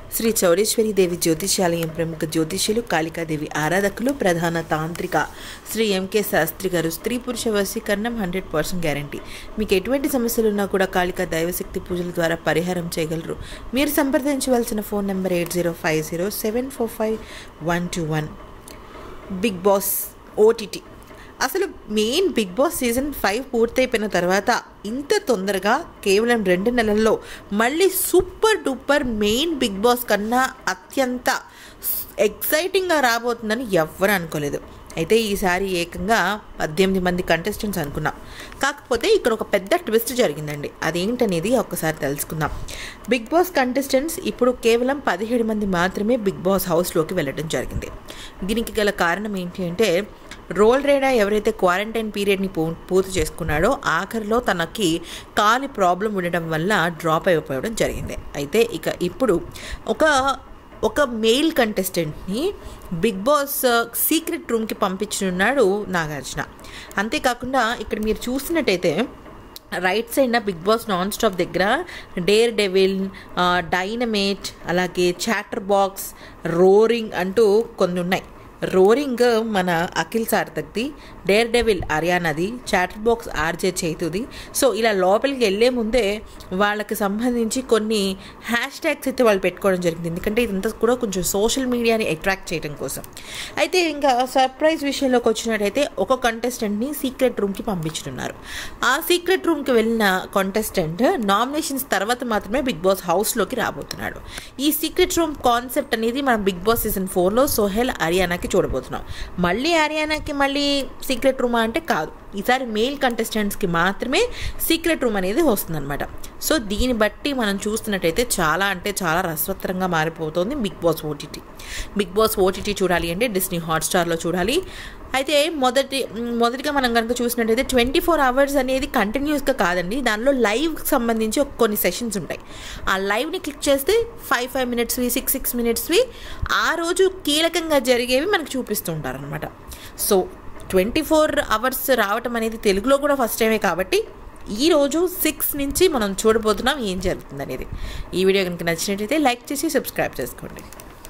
శ్రీ చౌడేశ్వరి దేవి జ్యోతిషాలయం ప్రముఖ జ్యోతిష్యులు కాళికాదేవి ఆరాధకులు ప్రధాన తాంత్రిక శ్రీ ఎంకే శాస్త్రి గారు స్త్రీ పురుష వశీకరణం హండ్రెడ్ పర్సెంట్ గ్యారంటీ మీకు ఎటువంటి సమస్యలు ఉన్నా కూడా కాళికా దైవశక్తి పూజల ద్వారా పరిహారం చేయగలరు మీరు సంప్రదించవలసిన phone number eight zero five zero seven four five one two one Bigg Boss OTT అసలు main Bigg Boss season five పూర్తయిపోయిన తర్వాత ఇంత తొందరగా కేవలం రెండు నెలల్లో మళ్ళీ super duper main Bigg Boss కన్నా అత్యంత ఎక్సైటింగ్గా రాబోతుందని ఎవ్వరు అనుకోలేదు అయితే ఈసారి ఏకంగా పద్దెనిమిది మంది కంటెస్టెంట్స్ అనుకున్నాం కాకపోతే ఇక్కడ ఒక పెద్ద ట్విస్ట్ జరిగిందండి అదేంటనేది ఒక్కసారి తెలుసుకుందాం బిగ్ బాస్ కంటెస్టెంట్స్ ఇప్పుడు కేవలం పదిహేడు మంది మాత్రమే బిగ్ బాస్ హౌస్లోకి వెళ్ళడం జరిగింది దీనికి గల కారణం ఏంటి అంటే రోల్ రేడా ఎవరైతే క్వారంటైన్ పీరియడ్ని పూ పూర్తి చేసుకున్నాడో ఆఖరిలో తనకి కాలి ప్రాబ్లం ఉండడం వల్ల డ్రాప్ అయిపోవడం జరిగింది అయితే ఇక ఇప్పుడు ఒక ఒక మెయిల్ కంటెస్టెంట్ని బిగ్ బాస్ సీక్రెట్ రూమ్కి పంపించనున్నాడు నాగార్జున అంతేకాకుండా ఇక్కడ మీరు చూసినట్టయితే రైట్ సైడ్న బిగ్ బాస్ నాన్ స్టాప్ దగ్గర డేర్ డెవిల్ డైనమేట్ అలాగే చాటర్ బాక్స్ రోరింగ్ అంటూ కొన్ని ఉన్నాయి రోరింగ్ మన అఖిల్ సార్థక్ది డేర్ డెవిల్ హర్యానాది చాటర్ బాక్స్ ఆర్జే చేతుది సో ఇలా లోపలికి వెళ్ళే ముందే వాళ్ళకి సంబంధించి కొన్ని హ్యాష్ ట్యాగ్స్ అయితే వాళ్ళు పెట్టుకోవడం జరిగింది ఎందుకంటే ఇదంతా కూడా కొంచెం సోషల్ మీడియాని అట్రాక్ట్ చేయడం కోసం అయితే ఇంకా సర్ప్రైజ్ విషయంలోకి వచ్చినట్టయితే ఒక కంటెస్టెంట్ని సీక్రెట్ రూమ్కి పంపించుతున్నారు ఆ సీక్రెట్ రూమ్కి వెళ్ళిన కంటెస్టెంట్ నామినేషన్స్ తర్వాత మాత్రమే బిగ్ బాస్ హౌస్లోకి రాబోతున్నాడు ఈ సీక్రెట్ రూమ్ కాన్సెప్ట్ అనేది మనం బిగ్ బాస్ సీజన్ ఫోర్లో సోహెల్ హర్యానాకి చూడబోతున్నాం మళ్ళీ హర్యానాకి మళ్ళీ సీక్రెట్ రూమ్ అంటే కాదు ఈసారి మెయిల్ కంటెస్టెంట్స్కి మాత్రమే సీక్రెట్ రూమ్ అనేది వస్తుందన్నమాట సో దీన్ని బట్టి మనం చూస్తున్నట్టయితే చాలా అంటే చాలా రసవత్తరంగా మారిపోతుంది Bigg Boss OTT Bigg Boss OTT చూడాలి అంటే డిస్నీ హాట్స్టార్లో చూడాలి అయితే మొదటి మొదటిగా మనం కనుక చూసినట్టయితే ట్వంటీ ఫోర్ అవర్స్ అనేది కంటిన్యూస్గా కాదండి దానిలో లైవ్కి సంబంధించి కొన్ని సెషన్స్ ఉంటాయి ఆ లైవ్ని క్లిక్ చేస్తే ఫైవ్ ఫైవ్ మినిట్స్వి సిక్స్ సిక్స్ మినిట్స్వి ఆ రోజు కీలకంగా జరిగేవి మనకు చూపిస్తూ ఉంటారనమాట సో ట్వంటీ ఫోర్ అవర్స్ రావటం అనేది తెలుగులో కూడా ఫస్ట్ టైమే కాబట్టి ఈరోజు సిక్స్ నుంచి మనం చూడబోతున్నాం ఏం జరుగుతుంది అనేది ఈ వీడియో కనుక నచ్చినట్టయితే లైక్ చేసి సబ్స్క్రైబ్ చేసుకోండి